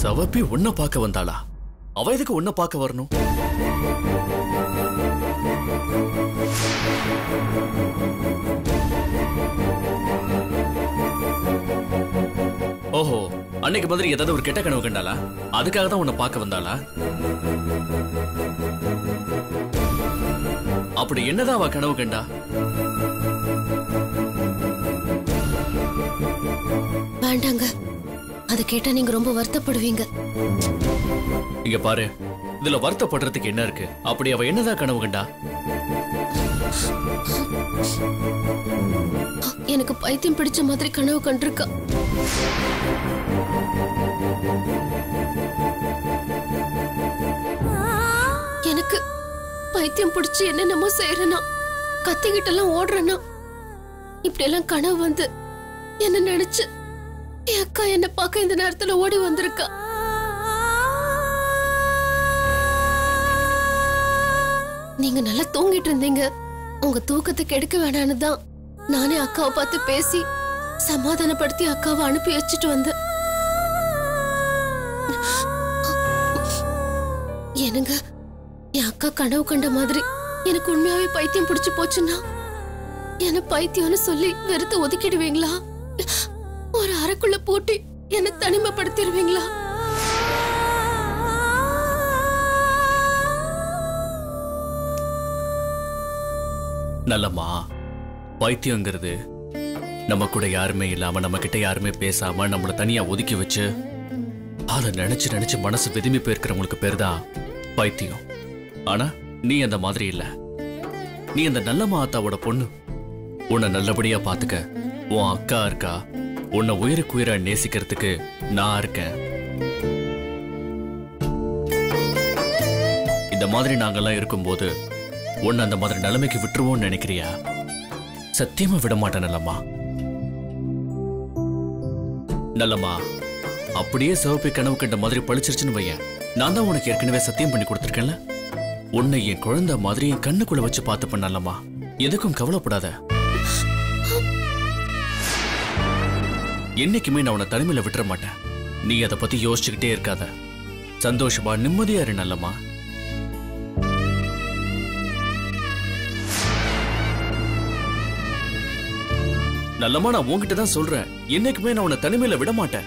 சவப்பி உன்னை பார்க்க வந்தாளா அவ எதுக்கு உன்னை பார்க்க வரணும் ஓஹோ அன்னைக்கு மாதிரி ஏதாவது ஒரு கெட்ட கனவு கண்டாளா அதுக்காக தான் உன்னை பார்க்க வந்தாளா அப்படி என்னதான் அவ கனவு கண்டா வேண்டாங்க அது கேட்டா நீங்க ரொம்ப வருத்தப்படுவீங்க இங்க பாரு இதுல வருத்தப்படுறதுக்கு என்ன இருக்கு அப்படி அவ என்னதான் கனவு கண்டா எனக்கு பைத்தியம் பிடிச்ச மாதிரி கனவு கண்டிருக்கா எனக்கு பைத்தியம் பிடிச்சு என்னென்னமோ செய்யறனா கத்திக்கிட்ட எல்லாம் ஓடுறனா இப்படி எல்லாம் கனவு வந்து என்ன நினைச்சு என் அக்கா என்ன பார்க்க இந்த நேரத்துல ஓடி வந்திருக்கா நீங்க நல்லா தூங்கிட்டு இருந்தீங்க உங்க தூக்கத்தை கெடுக்க வேணான்னு தான் நானே அக்காவை பார்த்து பேசி சமாதானப்படுத்தி அக்காவை அனுப்பி வச்சுட்டு வந்தேன் என்னங்க என் அக்கா கனவு கண்ட மாதிரி எனக்கு உண்மையாவே பைத்தியம் பிடிச்சு போச்சுன்னா என்ன பைத்தியம்னு சொல்லி வெறுத்து ஒதுக்கிடுவீங்களா ஒரு அறைக்குள்ள பூட்டி என்ன தனிமைப்படுத்திடுவீங்களா நல்லம்மா பைத்தியங்கிறது நம்ம கூட யாருமே இல்லாம நம்ம கிட்ட யாருமே பேசாம நம்மள தனியா ஒதுக்கி வச்சு அதை நினைச்சு நினைச்சு மனசு விதுமி போயிருக்கிறவங்களுக்கு பேர் தான் பைத்தியம் ஆனா நீ அந்த மாதிரி இல்ல நீ அந்த நல்லம்மா ஆத்தாவோட பொண்ணு உன்னை நல்லபடியா பாத்துக்க உன் அக்கா இருக்கா உன்னை உயிருக்கு உயிரா நேசிக்கிறதுக்கு நான் இருக்கேன் இந்த மாதிரி நாங்கெல்லாம் இருக்கும்போது உன்னை அந்த மாதிரி நிலைமைக்கு விட்டுருவோம்னு நினைக்கிறியா சத்தியமா விட மாட்டேன் நல்லம்மா நல்லம்மா அப்படியே சிவப்பை கனவு கண்ட மாதிரி பழிச்சிருச்சுன்னு வையேன் நான் தான் உனக்கு ஏற்கனவே சத்தியம் பண்ணி கொடுத்துருக்கேன்ல உன்னை என் குழந்தை மாதிரி என் கண்ணுக்குள்ள வச்சு பார்த்துப்பேன் நல்லம்மா எதுக்கும் கவலைப்படாத என்னைக்குமே நான் உன்னை தனிமையில விட்டுற மாட்டேன் நீ அதை பத்தி யோசிச்சுக்கிட்டே இருக்காத சந்தோஷமா நிம்மதியா இரு நல்லம்மா நல்லம்மா நான் உன்கிட்ட தான் சொல்றேன் என்னைக்குமே நான் உன்னை தனிமையில விட மாட்டேன்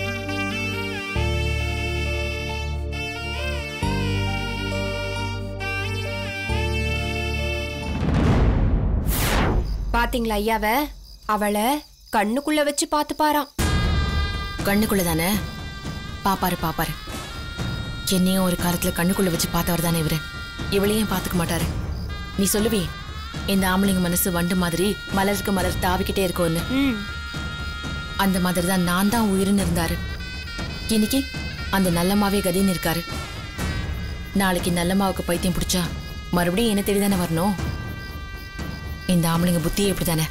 பாத்தீங்களா ஐயாவ அவளை கண்ணுக்குள்ள வச்சு பார்த்து பாராம் கண்ணுக்குள்ள தானே பாப்பாரு பாப்பாரு என்னையும் ஒரு காலத்துல கண்ணுக்குள்ள வச்சு பார்த்தவர் தானே இவரு இவளையும் பாத்துக்க மாட்டாரு நீ சொல்லுவி இந்த ஆம்பளைங்க மனசு வண்டு மாதிரி மலருக்கு மலர் தாவிக்கிட்டே இருக்கும்னு ம் அந்த மாதிரி தான் நான் தான் உயிர்னு இருந்தாரு இன்னைக்கு அந்த நல்லம்மாவே கதின்னு இருக்காரு நாளைக்கு நல்லம்மாவுக்கு பைத்தியம் பிடிச்சா மறுபடியும் என்ன தேடி தானே வரணும் இந்த ஆம்பளைங்க புத்தியே இப்படி தானே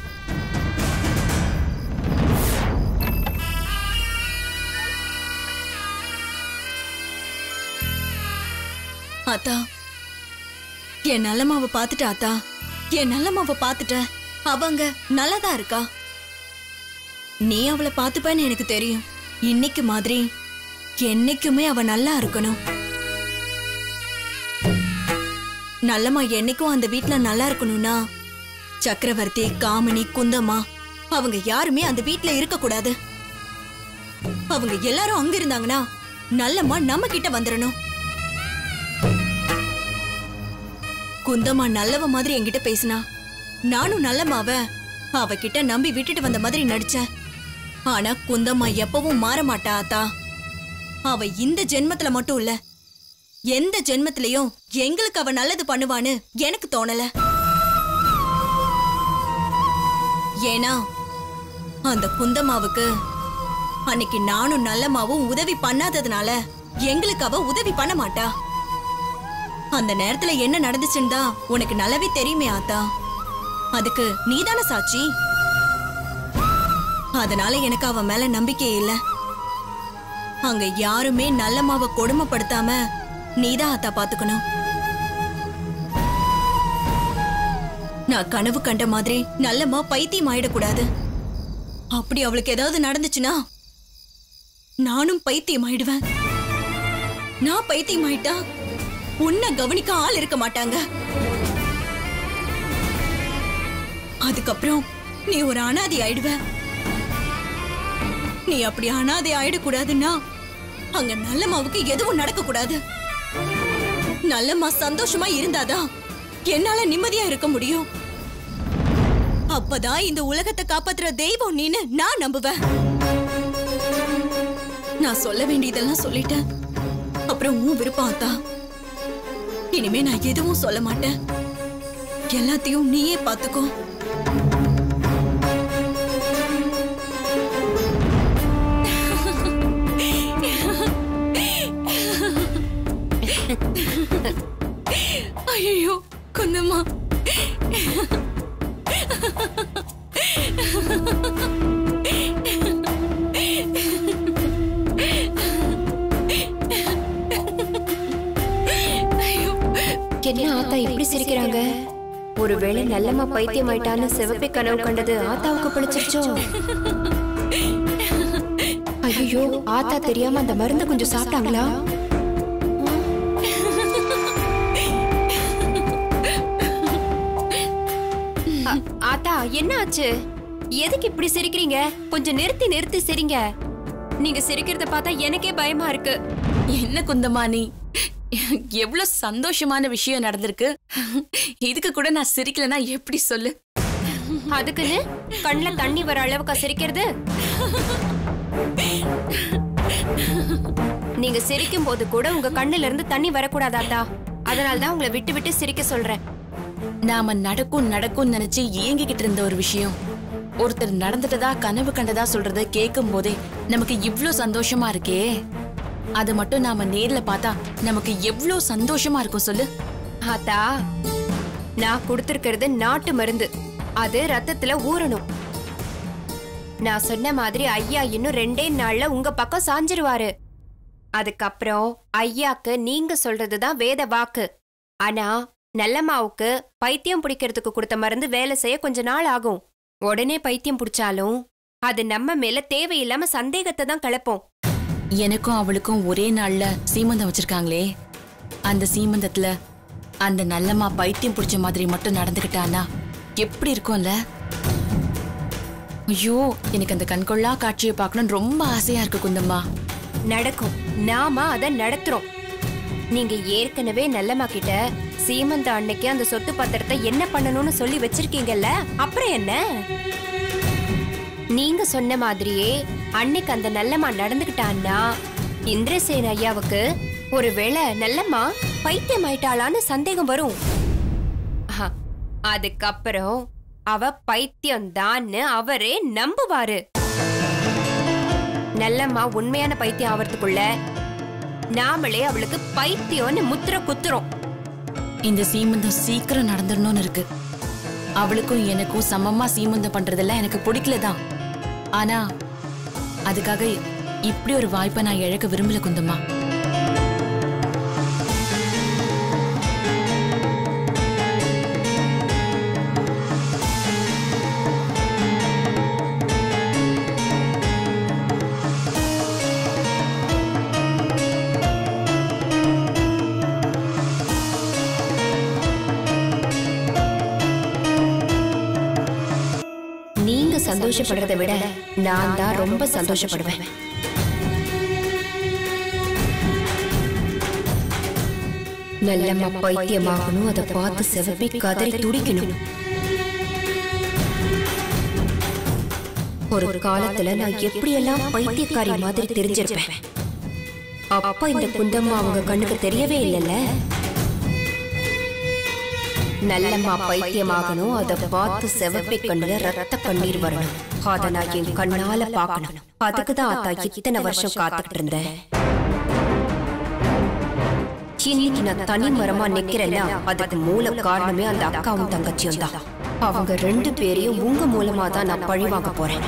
அத்தா என் நல்லம்மாவை பார்த்துட்ட அத்தா என் நல்லம்மாவை பார்த்துட்ட அவங்க நல்லதா இருக்கா நீ அவளை பார்த்துப்பேன்னு எனக்கு தெரியும் இன்னைக்கு மாதிரி என்னைக்குமே அவ நல்லா இருக்கணும் நல்லம்மா என்னைக்கும் அந்த வீட்ல நல்லா இருக்கணும்னா சக்கரவர்த்தி காமினி குந்தம்மா அவங்க யாருமே அந்த வீட்ல இருக்க கூடாது அவங்க எல்லாரும் அங்க இருந்தாங்கன்னா நல்லம்மா நம்ம கிட்ட வந்துடணும் குந்தம்மா நல்லவ மாதிரி என்கிட்ட பேசினா நானும் நல்லம்மாவ அவகிட்ட நம்பி விட்டுட்டு வந்த மாதிரி நடிச்சேன் ஆனா குந்தம்மா எப்பவும் மாற மாட்டா ஆத்தா அவ இந்த ஜென்மத்துல மட்டும் இல்ல எந்த ஜென்மத்திலயும் எங்களுக்கு அவ நல்லது பண்ணுவான்னு எனக்கு தோணல ஏன்னா அந்த குந்தம்மாவுக்கு அன்னைக்கு நானும் நல்லம்மாவும் உதவி பண்ணாததுனால எங்களுக்கு அவ உதவி பண்ண மாட்டா அந்த நேரத்துல என்ன நடந்துச்சுன்னு தான் உனக்கு நல்லாவே தெரியுமே ஆத்தா அதுக்கு நீதானே சாட்சி அதனால எனக்கு அவ மேல நம்பிக்கை இல்ல அங்க யாருமே நல்லம்மாவை கொடுமைப்படுத்தாம நீதான் ஆத்தா பாத்துக்கணும் நான் கனவு கண்ட மாதிரி நல்லம்மா பைத்தியம் ஆயிடக்கூடாது அப்படி அவளுக்கு ஏதாவது நடந்துச்சுன்னா நானும் பைத்தியம் ஆயிடுவேன் நான் பைத்தியம் ஆயிட்டா உன்னை கவனிக்க ஆள் இருக்க மாட்டாங்க அதுக்கப்புறம் நீ ஒரு அனாதை ஆயிடுவ நீ அப்படி அனாதை ஆயிடக்கூடாதுன்னா அங்க நல்லம்மாவுக்கு எதுவும் நடக்க கூடாது நல்லம்மா சந்தோஷமா இருந்தாதான் என்னால நிம்மதியா இருக்க முடியும் அப்பதான் இந்த உலகத்தை காப்பாத்துற தெய்வம் நீன்னு நான் நம்புவேன் நான் சொல்ல வேண்டியதெல்லாம் சொல்லிட்டேன் அப்புறம் உன் விருப்பம் அத்தா இனிமே நான் எதுவும் சொல்ல மாட்டேன் எல்லாத்தையும் நீயே பாத்துக்கோ ஐயோ குந்தம்மா என்ன ஆத்தா இப்படி சிரிக்கிறாங்க ஒருவேளை நல்லம்மா பைத்தியம் ஆயிட்டான்னு சிவப்பை கனவு கண்டது ஆத்தாவுக்கு பிடிச்சிருச்சோ ஐயோ ஆத்தா தெரியாம அந்த மருந்து கொஞ்சம் சாப்பிட்டாங்களா அ- ஆத்தா என்ன ஆச்சு எதுக்கு இப்படி சிரிக்கிறீங்க கொஞ்சம் நிறுத்தி நிறுத்தி சிரிங்க நீங்க சிரிக்கிறத பார்த்தா எனக்கே பயமா இருக்கு என்ன குந்தமா நீ எவ்வளவு சந்தோஷமான விஷயம் நடந்திருக்கு இதுக்கு கூட நான் சிரிக்கலனா எப்படி சொல்லு அதுக்குன்னு கண்ணுல தண்ணி வர அளவுக்கு சிரிக்கிறது நீங்க சிரிக்கும் போது கூட உங்க கண்ணுல இருந்து தண்ணி வரக்கூடாதாத்தா அதனால தான் உங்களை விட்டு விட்டு சிரிக்க சொல்றேன் நாம நடக்கும் நடக்கும் நினைச்சு ஏங்கிக்கிட்டு இருந்த ஒரு விஷயம் ஒருத்தர் நடந்துட்டதா கனவு கண்டதா சொல்றத கேட்கும் போதே நமக்கு இவ்ளோ சந்தோஷமா இருக்கே அது மட்டும் நாம நேர்ல பார்த்தா நமக்கு எவ்ளோ சந்தோஷமா இருக்கும் சொல்லு ஆத்தா நான் கொடுத்திருக்கிறது நாட்டு மருந்து அது ரத்தத்துல ஊறணும் நான் சொன்ன மாதிரி ஐயா இன்னும் ரெண்டே நாள்ல உங்க பக்கம் சாஞ்சிருவாரு அதுக்கப்புறம் ஐயாக்கு நீங்க சொல்றதுதான் வேத வாக்கு ஆனா நல்லம்மாவுக்கு பைத்தியம் பிடிக்கிறதுக்கு கொடுத்த மருந்து வேலை செய்ய கொஞ்ச நாள் ஆகும் உடனே பைத்தியம் பிடிச்சாலும் அது நம்ம மேல தேவையில்லாம சந்தேகத்தை தான் கிளப்போம் எனக்கும் அவளுக்கும் ஒரே நாள்ல சீமந்தம் வச்சிருக்காங்களே அந்த சீமந்தத்துல அந்த நல்லம்மா பைத்தியம் பிடிச்ச மாதிரி மட்டும் நடந்துக்கிட்டானா எப்படி இருக்கும்ல ஐயோ எனக்கு அந்த கண்கொள்ளா காட்சியை பார்க்கணும்னு ரொம்ப ஆசையா இருக்கு குந்தம்மா நடக்கும் நாம அத நடத்துறோம் நீங்க ஏற்கனவே நல்லம்மா கிட்ட சீமந்த அன்னைக்கு அந்த சொத்து பத்திரத்தை என்ன பண்ணணும்னு சொல்லி வச்சிருக்கீங்கல்ல அப்புறம் என்ன நீங்க சொன்ன மாதிரியே அன்னைக்கு அந்த நல்லம்மா நடந்துகிட்டான்னா இந்திரசேன ஐயாவுக்கு ஒருவேளை நல்லம்மா பைத்தியம் ஆயிட்டாளான்னு சந்தேகம் வரும் ஆஹா, அதுக்கப்புறம் அவ பைத்தியம் தான்னு அவரே நம்புவாரு நல்லம்மா உண்மையான பைத்தியம் ஆவறதுக்குள்ள நாமளே அவளுக்கு பைத்தியம்னு முத்திர குத்துறோம் இந்த சீமந்தம் சீக்கிரம் நடந்துடணும்னு இருக்கு அவளுக்கும் எனக்கும் சமமா சீமந்தம் பண்றதெல்லாம் எனக்கு பிடிக்கல தான் ஆனா அதுக்காக இப்படி ஒரு வாய்ப்பை நான் இழக்க விரும்பல குந்தம்மா நீங்க சந்தோஷப்படுறதை விட நான் தான் ரொம்ப சந்தோஷப்படுவேன் நல்லம்மா பைத்தியமாகணும் அதை பார்த்து செவப்பி கதறி துடிக்கணும் ஒரு காலத்துல நான் எப்படியெல்லாம் பைத்தியக்காரி மாதிரி தெரிஞ்சிருப்பேன் அப்ப இந்த குந்தம்மா அவங்க கண்ணுக்கு தெரியவே இல்லைல்ல நல்லம்மா பைத்தியமாகணும் அதை பார்த்து செவப்பை கண்ணுல ரத்த கண்ணீர் வரணும் அத நான் என் கண்ணால பார்க்கணும் அதுக்கு தான் அத்தா இத்தனை வருஷம் காத்துக்கிட்டு இருந்தேன் இன்னைக்கு நான் தனி மரமா நிக்கிறேன்னா அதுக்கு மூல காரணமே அந்த அக்காவும் தங்கச்சியும் தான் அவங்க ரெண்டு பேரையும் உங்க மூலமா தான் நான் பழி வாங்க போறேன்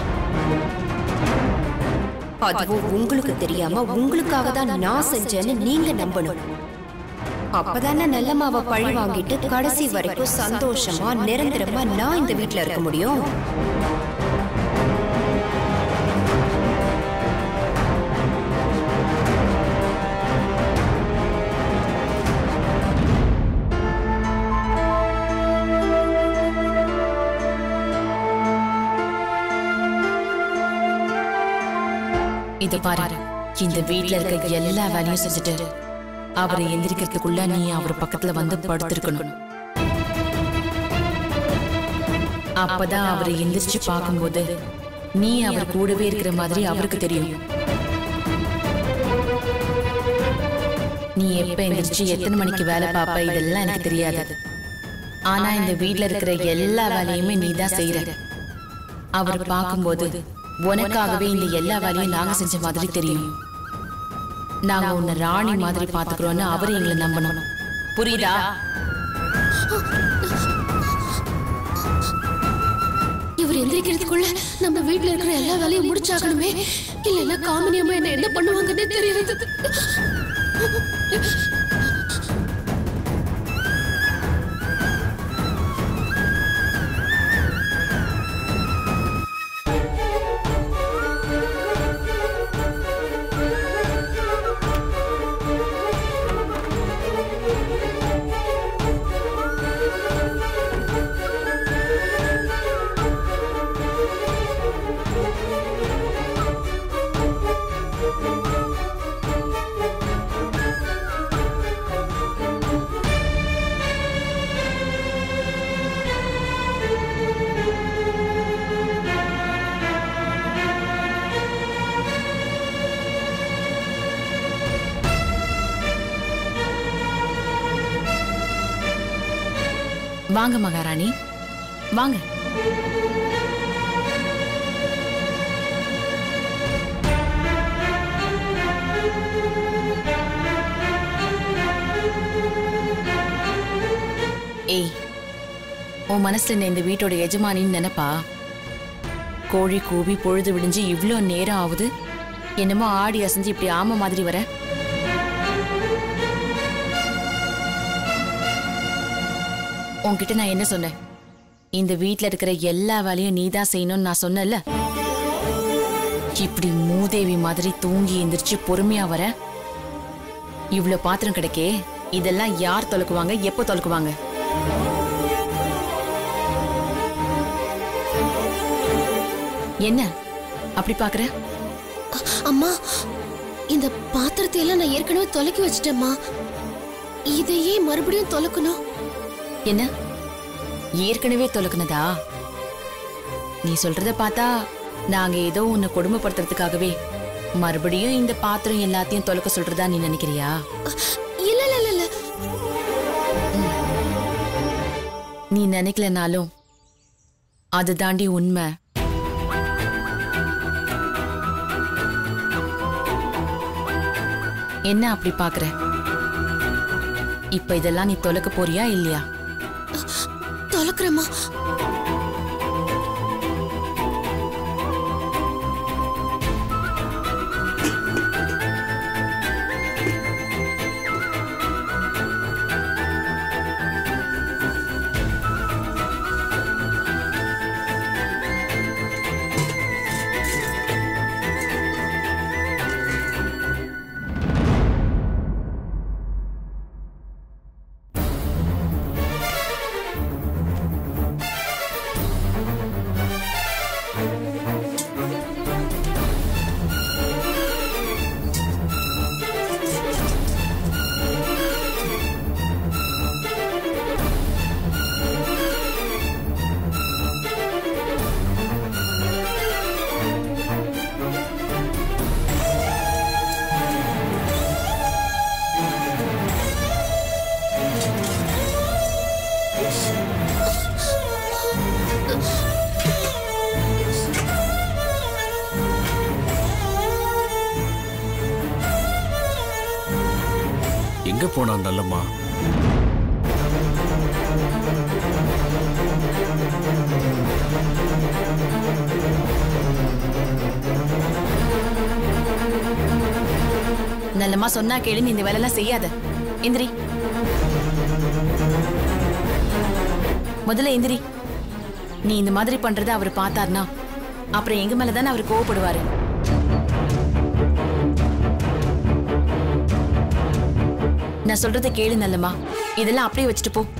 அதுவும் உங்களுக்கு தெரியாம உங்களுக்காக தான் நான் செஞ்சேன்னு நீங்க நம்பணும் அப்பதானே நல்லம்மாவை பழி வாங்கிட்டு கடைசி வரைக்கும் சந்தோஷமா நிரந்தரமா நான் இந்த வீட்ல இருக்க முடியும் இத பாரு இந்த வீட்ல இருக்க எல்லா வேலையும் செஞ்சுட்டு அவரை எந்திரிக்கிறதுக்குள்ள நீ அவர் பக்கத்துல வந்து படுத்திருக்கணும் அப்பதான் அவரை எந்திரிச்சு பார்க்கும்போது நீ அவர் கூடவே இருக்கிற மாதிரி அவருக்கு தெரியும் நீ எப்ப எந்திரிச்சு எத்தனை மணிக்கு வேலை பார்ப்ப இதெல்லாம் எனக்கு தெரியாது ஆனா இந்த வீட்ல இருக்கிற எல்லா வேலையுமே நீ தான் செய்யற அவர் பார்க்கும்போது உனக்காகவே இந்த எல்லா வேலையும் நாங்க செஞ்ச மாதிரி தெரியும் நாங்க உன்னை ராணி மாதிரி பாத்துக்கிறோம்னு அவர் எங்களை நம்பணும் புரியுதா இவர் எந்திரிக்கிறதுக்குள்ள நம்ம வீட்ல இருக்கிற எல்லா வேலையும் முடிச்சாகணுமே இல்லைன்னா காமினியம்மா என்ன என்ன பண்ணுவாங்கன்னே தெரியாது வாங்க மகாராணி வாங்க ஏய் உன் மனசுல என்ன இந்த வீட்டோட எஜமானின்னு நினைப்பா கோழி கூவி பொழுது விடிஞ்சு இவ்ளோ நேரம் ஆகுது என்னமோ ஆடி அசைஞ்சு இப்படி ஆமை மாதிரி வர உன்கிட்ட நான் என்ன சொன்னேன் இந்த வீட்ல இருக்கிற எல்லா வேலையும் நீ தான் செய்யணும்னு நான் சொன்னேன்ல இப்படி மூதேவி மாதிரி தூங்கி எந்திரிச்சு பொறுமையா வர இவ்ளோ பாத்திரம் கிடைக்கே இதெல்லாம் யார் தொலைக்குவாங்க எப்போ தொலைக்குவாங்க என்ன அப்படி பாக்குற அம்மா இந்த பாத்திரத்தை எல்லாம் நான் ஏற்கனவே தொலைக்கி வச்சிட்டேம்மா இதையே மறுபடியும் தொலைக்கணும் என்ன ஏற்கனவே தொலைக்குனதா நீ சொல்றத பார்த்தா நாங்க ஏதோ உன்னை கொடுமைப்படுத்துறதுக்காகவே மறுபடியும் இந்த பாத்திரம் எல்லாத்தையும் தொலைக்க சொல்றதா நீ நினைக்கிறியா இல்ல இல்ல இல்ல இல்ல நீ நினைக்கலனாலும் அது தாண்டி உண்மை என்ன அப்படி பாக்குற இப்ப இதெல்லாம் நீ தொலைக்க போறியா இல்லையா தொலைக்கிறேம்மா எங்க போனான் நல்லம்மா நல்லம்மா சொன்னா கேளு நீ இந்த வேலையெல்லாம் செய்யாத எந்திரி முதல்ல எந்திரி நீ இந்த மாதிரி பண்றத அவர் பார்த்தார்னா அப்புறம் எங்க மேல தானே அவர் கோவப்படுவாரு நான் சொல்றத கேளு நல்லம்மா இதெல்லாம் அப்படியே வச்சுட்டு போ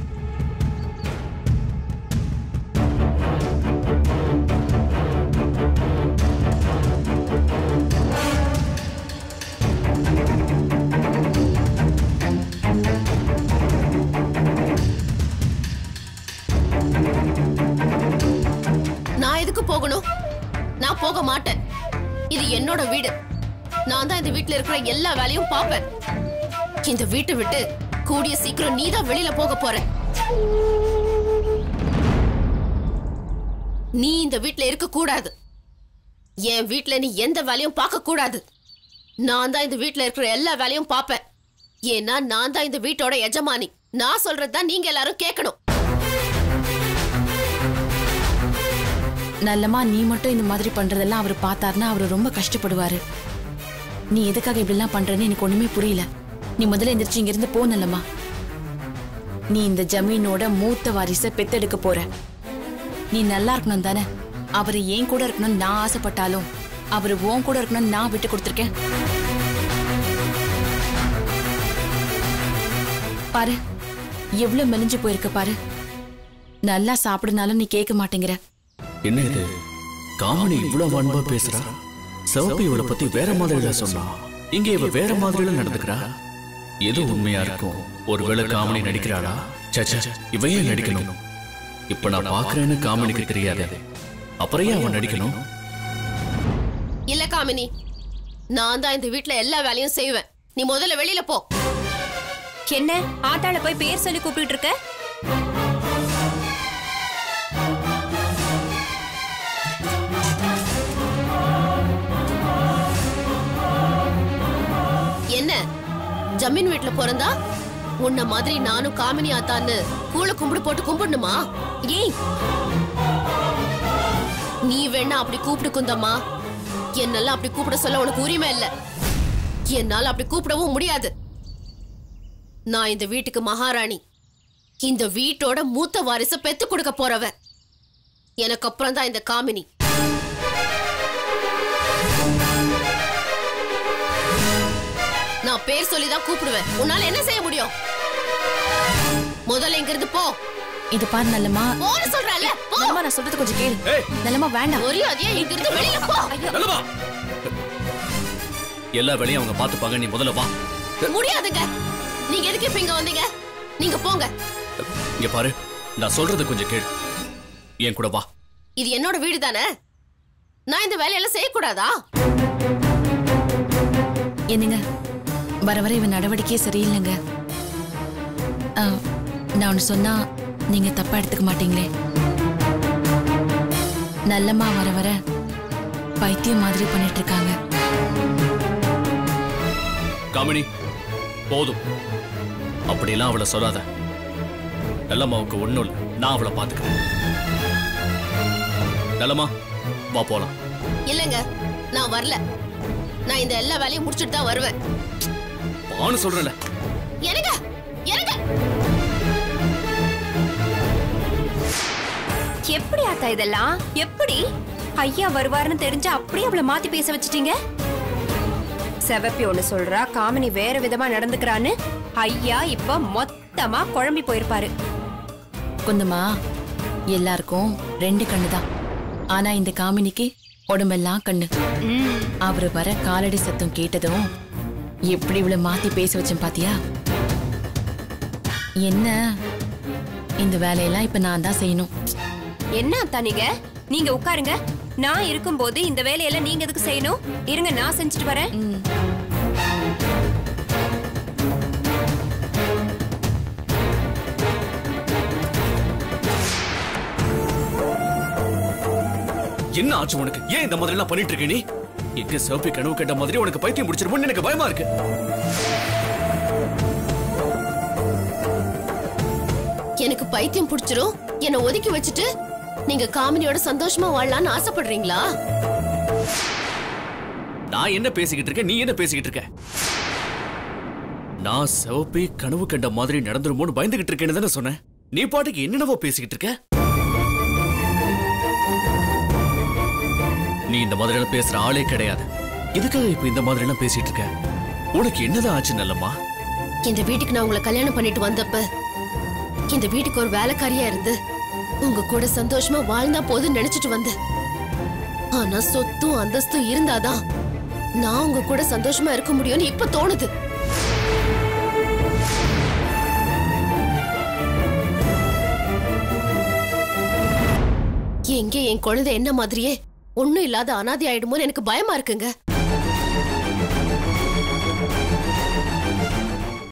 தான் இந்த வீட்ல இருக்கிற எல்லா வேலையும் பார்ப்பேன் இந்த வீட்டை விட்டு கூடிய சீக்கிரம் நீ தான் வெளியில போக போற நீ இந்த வீட்ல இருக்க கூடாது என் வீட்ல நீ எந்த வேலையும் பார்க்க கூடாது நான் தான் இந்த வீட்ல இருக்கிற எல்லா வேலையும் பார்ப்பேன் ஏன்னா நான் தான் இந்த வீட்டோட எஜமானி நான் சொல்றதுதான் நீங்க எல்லாரும் கேட்கணும் நல்லமா நீ மட்டும் இந்த மாதிரி பண்றதெல்லாம் அவர் பார்த்தாருன்னா அவர் ரொம்ப கஷ்டப்படுவாரு நீ எதுக்காக இப்படிலாம் பண்றேன்னு எனக்கு ஒண்ணுமே புரியல நீ முதல்ல எந்திரிச்சு இங்க இருந்து போ நல்லம்மா நீ இந்த ஜமீனோட மூத்த வாரிசை பெத்தெடுக்க போற நீ நல்லா இருக்கணும் தானே அவர் ஏன் கூட இருக்கணும்னு நான் ஆசைப்பட்டாலும் அவர் உன் கூட இருக்கணும்னு நான் விட்டு கொடுத்துருக்கேன் பாரு எவ்வளவு மெலிஞ்சு போயிருக்க பாரு நல்லா சாப்பிடுனாலும் நீ கேட்க மாட்டேங்கிற என்ன இது காமனி இவ்வளவு அன்பா பேசுறா சிவப்பு இவளை பத்தி வேற மாதிரில சொன்னா இங்க இவ வேற மாதிரில நடந்துக்கிறா எது உண்மையா இருக்கும் ஒருவேளை காமனி நடிக்கிறாளா சச்சா இவ ஏன் நடிக்கணும் இப்ப நான் பாக்குறேன்னு காமனிக்கு தெரியாது அப்புறம் ஏன் அவன் நடிக்கணும் இல்ல காமினி நான் தான் இந்த வீட்ல எல்லா வேலையும் செய்வேன் நீ முதல்ல வெளியில போ என்ன ஆத்தாள போய் பேர் சொல்லி கூப்பிட்டு இருக்க என்ன ஜமீன் வீட்ல பிறந்தா உன்ன மாதிரி நானும் காமினி ஆத்தான்னு கூழ கும்பிடு போட்டு கும்பிடணுமா ஏய் நீ வேணா அப்படி கூப்பிடு குந்தம்மா என்னெல்லாம் அப்படி கூப்பிட சொல்ல உனக்கு உரிமை இல்ல என்னால அப்படி கூப்பிடவும் முடியாது நான் இந்த வீட்டுக்கு மகாராணி இந்த வீட்டோட மூத்த வாரிச பெத்து கொடுக்க போறவ எனக்கு அப்புறம் தான் இந்த காமினி நான் பேர் சொல்லி தான் கூப்பிடுவேன் உன்னால என்ன செய்ய முடியும் முதல்ல இங்க இருந்து போ இது பாரு நல்லம்மா போன்னு சொல்றல போ நல்லம்மா நான் சொல்றது கொஞ்சம் கேளு ஏய். நல்லம்மா வேண்டாம் ஒரே அதியா இங்க இருந்து வெளியில போ நல்லவா எல்லா வேலையும் அவங்க பாத்துப்பாங்க நீ முதல்ல வா முடியாதுங்க நீங்க எதுக்கு இப்ப இங்க வந்தீங்க நீங்க போங்க இங்க பாரு நான் சொல்றது கொஞ்சம் கேளு என் கூட வா இது என்னோட வீடு தானே நான் இந்த வேலையெல்லாம் செய்யக்கூடாதா என்னங்க வர வர இவன் நடவடிக்கையே சரியில்லைங்க ஆ, நான் ஒன்று சொன்னா நீங்க தப்பா எடுத்துக்க மாட்டீங்களே நல்லம்மா வர வர பைத்தியம் மாதிரி பண்ணிட்டு இருக்காங்க காமினி போதும் அப்படிலாம் அவளை சொல்லாத நல்லம்மாவுக்கு ஒண்ணும் இல்லை நான் அவளை பாத்துக்கிறேன் நல்லம்மா வா போலாம் இல்லங்க நான் வரல நான் இந்த எல்லா வேலையும் முடிச்சிட்டு தான் வருவேன் வான்னு சொல்றேன்ல எனக்கு எனக்கு எப்படி ஆத்தா இதெல்லாம் எப்படி ஐயா வருவாருன்னு தெரிஞ்சு அப்படியே அவளை மாத்தி பேச வச்சிட்டீங்க செவப்பி ஒண்ணு சொல்றா காமினி வேற விதமா நடந்துக்கிறான்னு ஐயா இப்ப மொத்தமா குழம்பி போயிருப்பாரு குந்தம்மா எல்லாருக்கும் ரெண்டு கண்ணு தான் ஆனா இந்த காமினிக்கு உடம்பெல்லாம் கண்ணு ம், அவரு வர காலடி சத்தம் கேட்டதும் எப்படி இவ்வளவு மாத்தி பேச வச்சேன் பாத்தியா என்ன இந்த வேலையெல்லாம் இப்ப நான் தான் செய்யணும் என்ன அத்தா நீங்க நீங்க உட்காருங்க நான் இருக்கும்போது இந்த வேலையெல்லாம் நீங்க எதுக்கு செய்யணும் இருங்க நான் செஞ்சுட்டு வரேன் ம். என்ன ஆச்சு உனக்கு ஏன் இந்த மாதிரி எல்லாம் பண்ணிட்டு இருக்க நீ எங்க சிவப்பி கனவு கேட்ட மாதிரி உனக்கு பைத்தியம் முடிச்சிருமோன்னு எனக்கு பயமா இருக்கு எனக்கு பைத்தியம் பிடிச்சிரும் என்னை ஒதுக்கி வச்சுட்டு நீங்க காமினியோட சந்தோஷமா வாழலாம்னு ஆசைப்படுறீங்களா நான் என்ன பேசிக்கிட்டு இருக்கேன் நீ என்ன பேசிக்கிட்டு இருக்க நான் சிவப்பி கனவு கண்ட மாதிரி நடந்துருமோன்னு பயந்துகிட்டு இருக்கேன்னு தானே சொன்னேன் நீ பாட்டுக்கு என்னென்னவோ பேசிக்கிட்டு இருக்க நீ இந்த மாதிரி எல்லாம் பேசுற ஆளே கிடையாது எதுக்காக இப்ப இந்த மாதிரி எல்லாம் பேசிட்டு இருக்க உனக்கு என்னதான் ஆச்சு நல்லம்மா இந்த வீட்டுக்கு நான் உங்களை கல்யாணம் பண்ணிட்டு வந்தப்ப இந்த வீட்டுக்கு ஒரு வேலைக்காரியா இருந்து உங்க கூட சந்தோஷமா வாழ்ந்தா போதும்னு நினைச்சிட்டு வந்தேன் ஆனா சொத்தும் அந்தஸ்தும் இருந்தாதான் நான் உங்க கூட சந்தோஷமா இருக்க முடியும்னு இப்ப தோணுது எங்க என் குழந்தை என்ன மாதிரியே ஒண்ணும் இல்லாத அனாதை ஆயிடுமோன்னு எனக்கு பயமா இருக்குங்க